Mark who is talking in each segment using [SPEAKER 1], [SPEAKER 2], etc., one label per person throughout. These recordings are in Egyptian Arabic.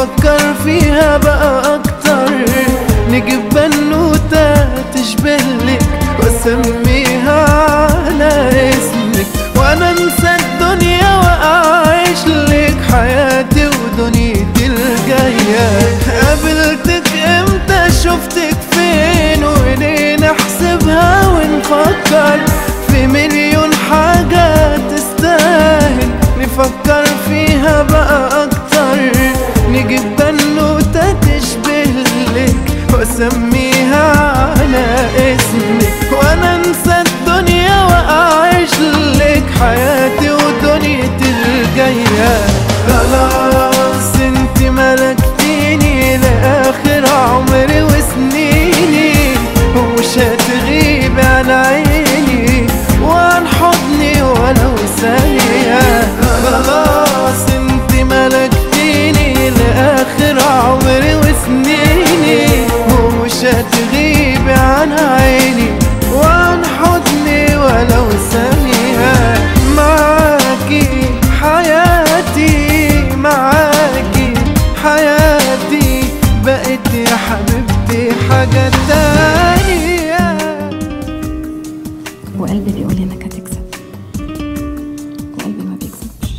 [SPEAKER 1] نفكر فيها بقى اكتر نجيب بنوتة تشبه لك واسميها على اسمك وانا انسى الدنيا واعيش لك حياتي ودنيتي الجاية قابلتك امتى شفتك فين وليه نحسبها ونفكر في مليون حاجة تستاهل نفكر فيها بقى اكتر نجيب بنوتة تشبه لك واسميها على اسمك وانا انسى الدنيا واعيش لك حياتي ودنيتي الجاية خلاص انت ملكتيني لاخر عمري وسنيني ومش هتغيب عن عيني وعن حضني ولو ثانية خلاص انت ملكتيني لاخر عمري وسنيني ومش هتغيب عن عيني وعن حضني ولو ثانية معاكي حياتي معاكي حياتي بقت يا حبيبتي حاجة تانية
[SPEAKER 2] وقلبي بيقول انك هتكسب وقلبي ما بيكسبش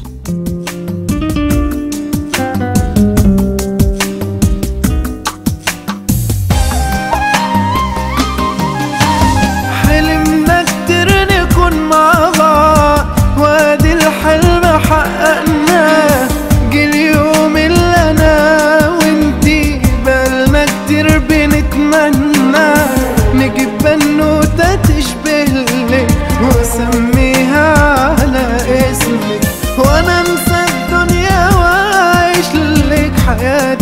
[SPEAKER 1] حلمنا كتير نكون مع بعض وادي الحلم حققناه جه اليوم اللي انا وانتي بقالنا كتير بنتمنى نجيب بنوتة تشبه لك واسميها على اسمك وانا انسى الدنيا واعيش لك حياتي